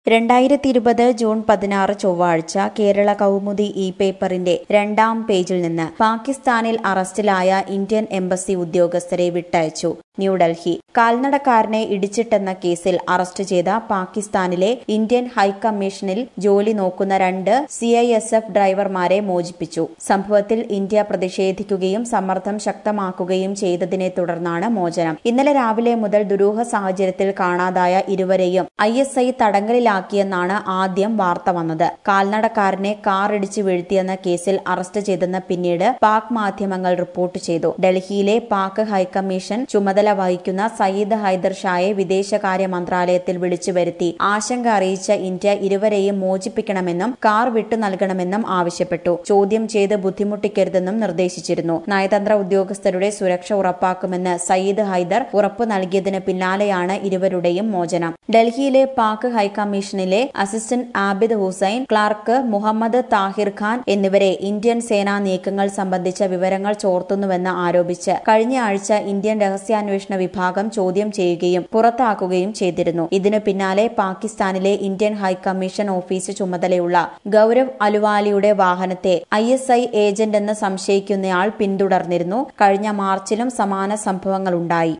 രണ്ടായിരത്തി ഇരുപത് ജൂൺ പതിനാറ് ചൊവ്വാഴ്ച കേരള കൗമുദി ഇ പേപ്പറിന്റെ രണ്ടാം പേജിൽ നിന്ന് പാകിസ്ഥാനിൽ അറസ്റ്റിലായ ഇന്ത്യൻ എംബസി ഉദ്യോഗസ്ഥരെ വിട്ടയച്ചു ന്യൂഡൽഹി കാൽനടക്കാരനെ ഇടിച്ചിട്ടെന്ന കേസിൽ അറസ്റ്റ് ചെയ്ത പാകിസ്ഥാനിലെ ഇന്ത്യൻ ഹൈക്കമ്മീഷനിൽ ജോലി നോക്കുന്ന രണ്ട് സി ഐ എസ് എഫ് ഡ്രൈവർമാരെ മോചിപ്പിച്ചു സംഭവത്തിൽ ഇന്ത്യ പ്രതിഷേധിക്കുകയും സമ്മർദ്ദം ശക്തമാക്കുകയും ചെയ്തതിനെ തുടർന്നാണ് മോചനം ഇന്നലെ രാവിലെ മുതൽ ദുരൂഹ സാഹചര്യത്തിൽ കാണാതായ ഇരുവരെയും ഐ എസ് ഐ തടങ്കലിലാക്കിയെന്നാണ് ആദ്യം വാർത്ത വന്നത് കാൽനടക്കാരനെ കാർ ഇടിച്ചു വീഴ്ത്തിയെന്ന കേസിൽ അറസ്റ്റ് ചെയ്തെന്ന് പിന്നീട് പാക് മാധ്യമങ്ങൾ റിപ്പോർട്ട് ചെയ്തു ഡൽഹിയിലെ പാക് ഹൈക്കമ്മീഷൻ ചുമതല വഹിക്കുന്ന സയ്യിദ് ഹൈദർ ഷായെ വിദേശകാര്യ മന്ത്രാലയത്തിൽ വിളിച്ചു വരുത്തി ആശങ്ക അറിയിച്ച ഇന്ത്യ ഇരുവരെയും മോചിപ്പിക്കണമെന്നും കാർ വിട്ടു നൽകണമെന്നും ആവശ്യപ്പെട്ടു ചോദ്യം ചെയ്ത് ബുദ്ധിമുട്ടിക്കരുതെന്നും നിർദ്ദേശിച്ചിരുന്നു നയതന്ത്ര ഉദ്യോഗസ്ഥരുടെ സുരക്ഷ ഉറപ്പാക്കുമെന്ന് സയ്യിദ് ഹൈദർ ഉറപ്പു നൽകിയതിന് പിന്നാലെയാണ് ഇരുവരുടെയും മോചനം ഡൽഹിയിലെ പാക് ഹൈക്കമ്മീഷനിലെ അസിസ്റ്റന്റ് ആബിദ് ഹുസൈൻ ക്ലാർക്ക് മുഹമ്മദ് താഹിർ ഖാൻ എന്നിവരെ ഇന്ത്യൻ സേനാ നീക്കങ്ങൾ സംബന്ധിച്ച വിവരങ്ങൾ ചോർത്തുന്നുവെന്ന് ആരോപിച്ച് കഴിഞ്ഞ ആഴ്ച ഇന്ത്യൻ രഹസ്യാന്വേഷണ വിഭാഗം ചോദ്യം ചെയ്യുകയും പുറത്താക്കുകയും ചെയ്തിരുന്നു ഇതിനു പിന്നാലെ പാകിസ്ഥാനിലെ ഇന്ത്യൻ ഹൈക്കമ്മീഷൻ ഓഫീസ് ചുമതലയുള്ള ഗൌരവ് അലുവാലിയുടെ വാഹനത്തെ ഐ എസ് ഐ ഏജന്റ് എന്ന് സംശയിക്കുന്നയാൾ പിന്തുടർന്നിരുന്നു കഴിഞ്ഞ മാർച്ചിലും സമാന സംഭവങ്ങളുണ്ടായി